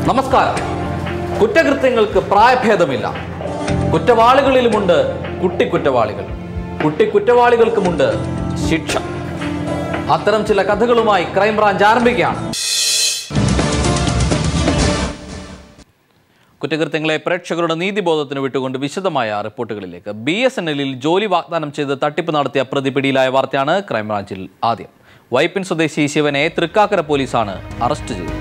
നമസ്കാരം കുറ്റകൃത്യങ്ങൾക്ക് പ്രായഭേദമില്ല കുറ്റവാളികളിലുമുണ്ട് കുട്ടിക്കുറ്റവാളികൾ കുട്ടിക്കുറ്റവാളികൾക്കുമുണ്ട് ശിക്ഷ അത്തരം ചില കഥകളുമായി ക്രൈംബ്രാഞ്ച് ആരംഭിക്കുകയാണ് കുറ്റകൃത്യങ്ങളെ പ്രേക്ഷകരുടെ നീതിബോധത്തിന് വിട്ടുകൊണ്ട് വിശദമായ റിപ്പോർട്ടുകളിലേക്ക് ബി എസ് എൻ എല്ലിൽ ജോലി വാഗ്ദാനം ചെയ്ത് തട്ടിപ്പ് നടത്തിയ പ്രതി പിടിയിലായ വാർത്തയാണ് ക്രൈംബ്രാഞ്ചിൽ ആദ്യം വൈപ്പിൻ സ്വദേശി ശിവനെ തൃക്കാക്കര പോലീസാണ് അറസ്റ്റ് ചെയ്തത്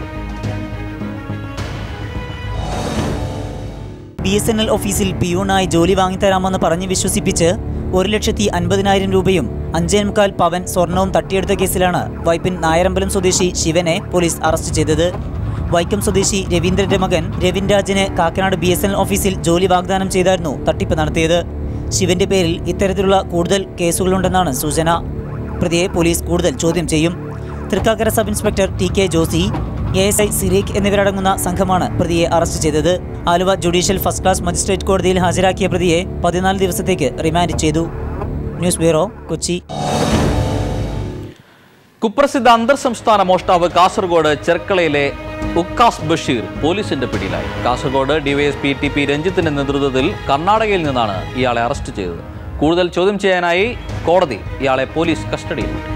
ബി എസ് എൻ എൽ ഓഫീസിൽ പിയൂണായി ജോലി വാങ്ങിത്തരാമെന്ന് പറഞ്ഞ് വിശ്വസിപ്പിച്ച് ഒരു ലക്ഷത്തി അൻപതിനായിരം രൂപയും അഞ്ചേ മുക്കാൽ പവൻ സ്വർണവും തട്ടിയെടുത്ത കേസിലാണ് വൈപ്പിൻ നായരമ്പലം സ്വദേശി ശിവനെ പോലീസ് അറസ്റ്റ് ചെയ്തത് വൈക്കം സ്വദേശി രവീന്ദ്രന്റെ മകൻ രവിൻ രാജിന് Kakkanad B S N L ഓഫീസിൽ ജോലി വാഗ്ദാനം ചെയ്തായിരുന്നു തട്ടിപ്പ് നടത്തിയത് ശിവന്റെ പേരിൽ ഇത്തരത്തിലുള്ള കൂടുതൽ കേസുകളുണ്ടെന്നാണ് സൂചന പ്രതിയെ പോലീസ് കൂടുതൽ ചോദ്യം ചെയ്യും Thrikkakara sub inspector T K Josy A S I Sireeq എന്നിവരടങ്ങുന്ന സംഘമാണ് പ്രതിയെ അറസ്റ്റ് ചെയ്തത് Aluva judicial first class magistrate കോടതിയിൽ ഹാജരാക്കിയ പ്രതിയെ പതിനാല് ദിവസത്തേക്ക് റിമാൻഡ് ചെയ്തു ന്യൂസ് ബ്യൂറോ കൊച്ചി കുപ്രസിദ്ധ അന്തർ സംസ്ഥാന മോഷ്ടാവ് കാസർഗോഡ് ചെർക്കളയിലെ ഉക്കാസ് ബഷീർ പോലീസിന്റെ പിടിയിലായി കാസർഗോഡ് ഡിവൈഎസ്പി ടി പി രഞ്ജിത്തിന്റെ നേതൃത്വത്തിൽ കർണാടകയിൽ നിന്നാണ് ഇയാളെ അറസ്റ്റ് ചെയ്തത് കൂടുതൽ ചോദ്യം ചെയ്യാനായി കോടതി ഇയാളെ പോലീസ് കസ്റ്റഡിയിൽ വിട്ടു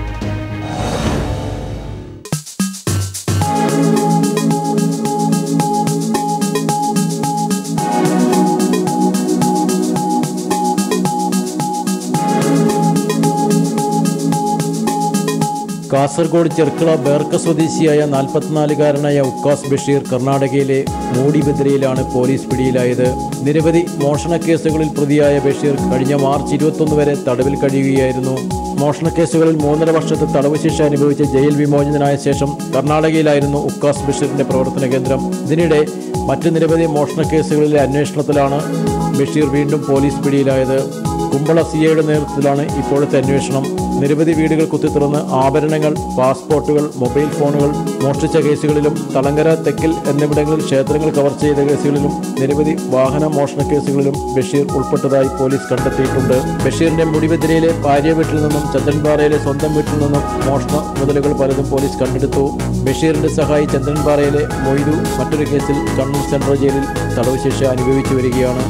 കാസർഗോഡ് ചെർക്കള ബേർക്ക സ്വദേശിയായ നാൽപ്പത്തിനാലുകാരനായ ഉക്കാസ് ബഷീർ കർണാടകയിലെ മൂടിബദ്രയിലാണ് പോലീസ് പിടിയിലായത് നിരവധി മോഷണ കേസുകളിൽ പ്രതിയായ ബഷീർ കഴിഞ്ഞ മാർച്ച് ഇരുപത്തൊന്ന് വരെ തടവിൽ കഴിയുകയായിരുന്നു മോഷണ കേസുകളിൽ മൂന്നര വർഷത്തെ തടവ് ശിക്ഷ അനുഭവിച്ച് ജയിൽ വിമോചിതനായ ശേഷം കർണാടകയിലായിരുന്നു ഉക്കാസ് ബഷീറിന്റെ പ്രവർത്തന കേന്ദ്രം ഇതിനിടെ മറ്റ് നിരവധി മോഷണ കേസുകളിലെ അന്വേഷണത്തിലാണ് ബഷീർ വീണ്ടും പോലീസ് പിടിയിലായത് കുമ്പള സി ഐയുടെ നേതൃത്വത്തിലാണ് ഇപ്പോഴത്തെ അന്വേഷണം നിരവധി വീടുകൾ കുത്തിത്തുറന്ന് ആഭരണങ്ങൾ പാസ്പോർട്ടുകൾ മൊബൈൽ ഫോണുകൾ മോഷ്ടിച്ച കേസുകളിലും തളങ്കര തെക്കിൽ എന്നിവിടങ്ങളിൽ ക്ഷേത്രങ്ങൾ കവർ ചെയ്ത കേസുകളിലും നിരവധി വാഹന മോഷണ കേസുകളിലും ബഷീർ ഉൾപ്പെട്ടതായി പോലീസ് കണ്ടെത്തിയിട്ടുണ്ട് ബഷീറിന്റെ മുടിബെതിരയിലെ ഭാര്യ വീട്ടിൽ നിന്നും ചന്ദ്രൻപാറയിലെ സ്വന്തം വീട്ടിൽ നിന്നും മോഷണ മുതലുകൾ പലതും പോലീസ് കണ്ടെടുത്തു ബഷീറിന്റെ സഹായി ചന്ദ്രൻപാറയിലെ മൊയ്തു മറ്റൊരു കേസിൽ കണ്ണൂർ സെൻട്രൽ ജയിലിൽ തടവ് ശിക്ഷ അനുഭവിച്ചു വരികയാണ്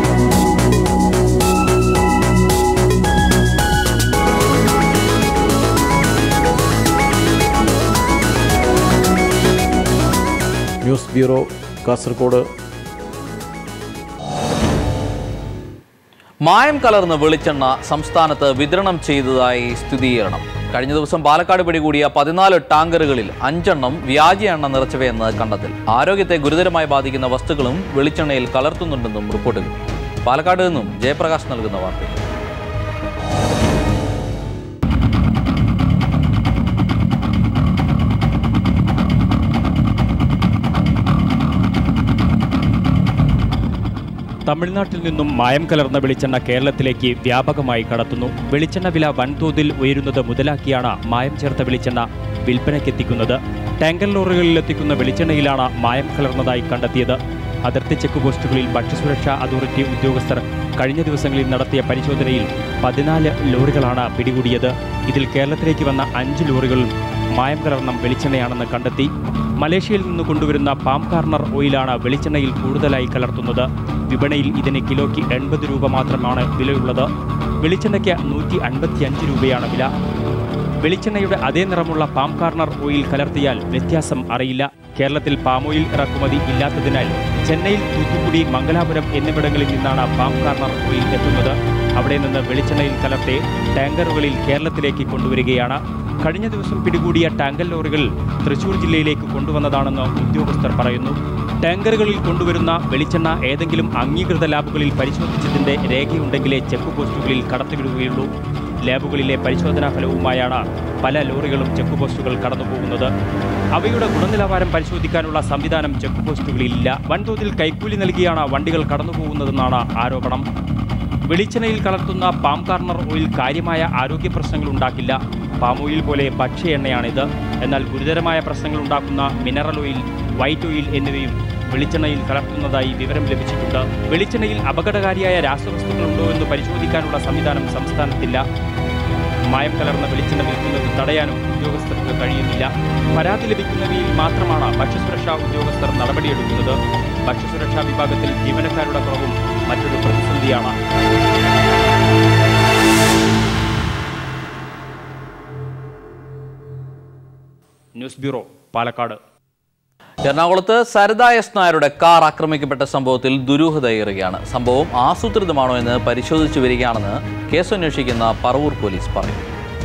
ന്യൂസ് ബ്യൂറോ കാസർഗോഡ് മായം കലർന്ന വെളിച്ചെണ്ണ സംസ്ഥാനത്ത് വിതരണം ചെയ്തതായി സ്ഥിരീകരണം കഴിഞ്ഞ ദിവസം പാലക്കാട് പിടികൂടിയ പതിനാല് ടാങ്കറുകളിൽ അഞ്ചെണ്ണം വ്യാജ എണ്ണ നിറച്ചവയെന്ന് കണ്ടെത്തൽ ആരോഗ്യത്തെ ഗുരുതരമായി ബാധിക്കുന്ന വസ്തുക്കളും വെളിച്ചെണ്ണയിൽ കലർത്തുന്നുണ്ടെന്നും റിപ്പോർട്ടുകൾ പാലക്കാട് നിന്നും ജയപ്രകാശ് നൽകുന്ന വാർത്ത തമിഴ്നാട്ടിൽ നിന്നും മായം കലർന്ന വെളിച്ചെണ്ണ കേരളത്തിലേക്ക് വ്യാപകമായി കടത്തുന്നു വെളിച്ചെണ്ണ വില വൻതോതിൽ ഉയരുന്നത് മുതലാക്കിയാണ് മായം ചേർത്ത വെളിച്ചെണ്ണ വിൽപ്പനയ്ക്കെത്തിക്കുന്നത് ടാങ്കർ ലോറികളിൽ എത്തിക്കുന്ന വെളിച്ചെണ്ണയിലാണ് മായം കലർന്നതായി കണ്ടെത്തിയത് അതിർത്തി ചെക്ക് പോസ്റ്റുകളിൽ ഭക്ഷ്യസുരക്ഷാ അതോറിറ്റി ഉദ്യോഗസ്ഥർ കഴിഞ്ഞ ദിവസങ്ങളിൽ നടത്തിയ പരിശോധനയിൽ പതിനാല് ലോറികളാണ് പിടികൂടിയത് ഇതിൽ കേരളത്തിലേക്ക് വന്ന അഞ്ച് ലോറികളും മായം കലർന്ന വെളിച്ചെണ്ണയാണെന്ന് കണ്ടെത്തി മലേഷ്യയിൽ നിന്ന് കൊണ്ടുവരുന്ന പാം കാർണർ ഓയിലാണ് വെളിച്ചെണ്ണയിൽ കൂടുതലായി കലർത്തുന്നത് വിപണിയിൽ ഇതിന് കിലോയ്ക്ക് എൺപത് രൂപ മാത്രമാണ് വിലയുള്ളത് വെളിച്ചെണ്ണയ്ക്ക് നൂറ്റി അൻപത്തിയഞ്ച് രൂപയാണ് വില വെളിച്ചെണ്ണയുടെ അതേ നിറമുള്ള പാം കാർണർ ഓയിൽ കലർത്തിയാൽ വ്യത്യാസം അറിയില്ല കേരളത്തിൽ പാം ഓയിൽ ഇറക്കുമതി ഇല്ലാത്തതിനാൽ ചെന്നൈയിൽ തൂത്തുക്കുടി മംഗലാപുരം എന്നിവിടങ്ങളിൽ നിന്നാണ് പാം കാർണർ ഓയിൽ എത്തുന്നത് അവിടെ നിന്ന് വെളിച്ചെണ്ണയിൽ കലർത്തി ടാങ്കറുകളിൽ കേരളത്തിലേക്ക് കൊണ്ടുവരികയാണ് കഴിഞ്ഞ ദിവസം പിടികൂടിയ ടാങ്കർ ലോറികൾ തൃശൂർ ജില്ലയിലേക്ക് കൊണ്ടുവന്നതാണെന്ന് ഉദ്യോഗസ്ഥർ പറയുന്നു ടാങ്കറുകളിൽ കൊണ്ടുവരുന്ന വെളിച്ചെണ്ണ ഏതെങ്കിലും അംഗീകൃത ലാബുകളിൽ പരിശോധിച്ചതിന്റെ രേഖയുണ്ടെങ്കിലേ ചെക്ക് പോസ്റ്റുകളിൽ കടത്തിവിടുകയുള്ളൂ ലാബുകളിലെ പരിശോധനാ ഫലവുമായാണ് പല ലോറികളും ചെക്ക് പോസ്റ്റുകൾ കടന്നുപോകുന്നത് അവയുടെ ഗുണനിലവാരം പരിശോധിക്കാനുള്ള സംവിധാനം ചെക്ക് പോസ്റ്റുകളിലില്ല വൻതോതിൽ കൈക്കൂലി നൽകിയാണ് വണ്ടികൾ കടന്നുപോകുന്നതെന്നാണ് ആരോപണം വെളിച്ചെണ്ണയിൽ കലർത്തുന്ന പാം കാർണർ ഓയിൽ കാര്യമായ ആരോഗ്യ പ്രശ്നങ്ങൾ ഉണ്ടാക്കില്ല പാം ഓയിൽ പോലെ ഭക്ഷ്യ എണ്ണയാണിത് എന്നാൽ ഗുരുതരമായ പ്രശ്നങ്ങൾ ഉണ്ടാക്കുന്ന മിനറൽ ഓയിൽ വൈറ്റ് ഓയിൽ എന്നിവയും വെളിച്ചെണ്ണയിൽ കലർത്തുന്നതായി വിവരം ലഭിച്ചിട്ടുണ്ട് വെളിച്ചെണ്ണയിൽ അപകടകാരിയായ രാസവസ്തുക്കളുണ്ടോ എന്ന് പരിശോധിക്കാനുള്ള സംവിധാനം സംസ്ഥാനത്തില്ല മായം കലർന്ന വെളിച്ചെണ്ണ വിൽക്കുന്നത് തടയാനും ഉദ്യോഗസ്ഥർക്ക് കഴിയുന്നില്ല പരാതി ലഭിക്കുന്നവയിൽ മാത്രമാണ് ഭക്ഷ്യസുരക്ഷാ ഉദ്യോഗസ്ഥർ നടപടിയെടുക്കുന്നത് ഭക്ഷ്യസുരക്ഷാ വിഭാഗത്തിൽ ജീവനക്കാരുടെ കുറവും മറ്റൊരു പ്രതിസന്ധിയാണ് ന്യൂസ് ബ്യൂറോ പാലക്കാട് എറണാകുളത്ത് സരിത എസ് നായരുടെ കാർ ആക്രമിക്കപ്പെട്ട സംഭവത്തിൽ ദുരൂഹതയേറുകയാണ് സംഭവം ആസൂത്രിതമാണോ എന്ന് പരിശോധിച്ചു വരികയാണെന്ന് കേസ് അന്വേഷിക്കുന്ന പറവൂർ പോലീസ് പറഞ്ഞു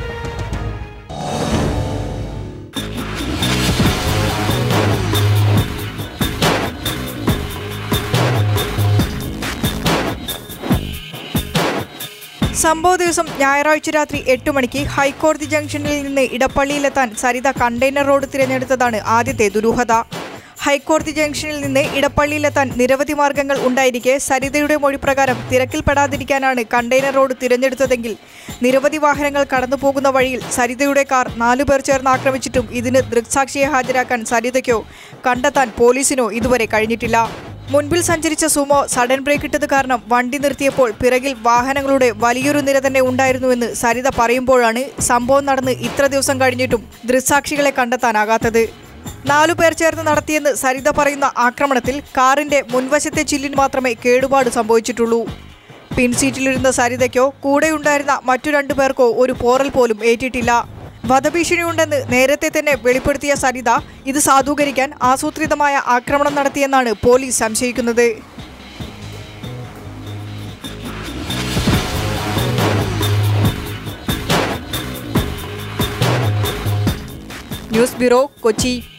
സംഭവ ദിവസം ഞായറാഴ്ച രാത്രി എട്ട് മണിക്ക് ഹൈക്കോടതി ജംഗ്ഷനിൽ നിന്ന് ഇടപ്പള്ളിയിലെത്താൻ സരിത കണ്ടെയ്നർ റോഡ് തിരഞ്ഞെടുത്തതാണ് ആദ്യത്തെ ദുരൂഹത ഹൈക്കോടതി ജംഗ്ഷനിൽ നിന്ന് ഇടപ്പള്ളിയിലെത്താൻ നിരവധി മാർഗങ്ങൾ ഉണ്ടായിരിക്കെ സരിതയുടെ മൊഴി പ്രകാരം തിരക്കിൽപ്പെടാതിരിക്കാനാണ് കണ്ടെയ്നർ റോഡ് തിരഞ്ഞെടുത്തതെങ്കിൽ നിരവധി വാഹനങ്ങൾ കടന്നു പോകുന്ന വഴിയിൽ സരിതയുടെ കാർ നാലുപേർ ചേർന്ന് ആക്രമിച്ചിട്ടും ഇതിന് ദൃക്സാക്ഷിയെ ഹാജരാക്കാൻ സരിതയ്ക്കോ കണ്ടെത്താൻ പോലീസിനോ ഇതുവരെ കഴിഞ്ഞിട്ടില്ല മുൻപിൽ സഞ്ചരിച്ച സുമോ സഡൻ ബ്രേക്ക് ഇട്ടത് കാരണം വണ്ടി നിർത്തിയപ്പോൾ പിറകിൽ വാഹനങ്ങളുടെ വലിയൊരു നിര തന്നെ ഉണ്ടായിരുന്നുവെന്ന് സരിത പറയുമ്പോഴാണ് സംഭവം നടന്ന് ഇത്ര ദിവസം കഴിഞ്ഞിട്ടും ദൃക്സാക്ഷികളെ കണ്ടെത്താനാകാത്തത് നാലു പേർ ചേർന്ന് നടത്തിയെന്ന് സരിത പറയുന്ന ആക്രമണത്തിൽ കാറിന്റെ മുൻവശത്തെ ചില്ലിന് മാത്രമേ കേടുപാട് സംഭവിച്ചിട്ടുള്ളൂ പിൻസീറ്റിലിരുന്ന സരിതയ്ക്കോ കൂടെയുണ്ടായിരുന്ന മറ്റു രണ്ടു പേർക്കോ ഒരു പോറൽ പോലും ഏറ്റിട്ടില്ല വധഭീഷണിയുണ്ടെന്ന് നേരത്തെ തന്നെ വെളിപ്പെടുത്തിയ സരിത ഇത് സാധൂകരിക്കാൻ ആസൂത്രിതമായ ആക്രമണം നടത്തിയെന്നാണ് പോലീസ് സംശയിക്കുന്നത് ന്യൂസ് ബ്യൂറോ കൊച്ചി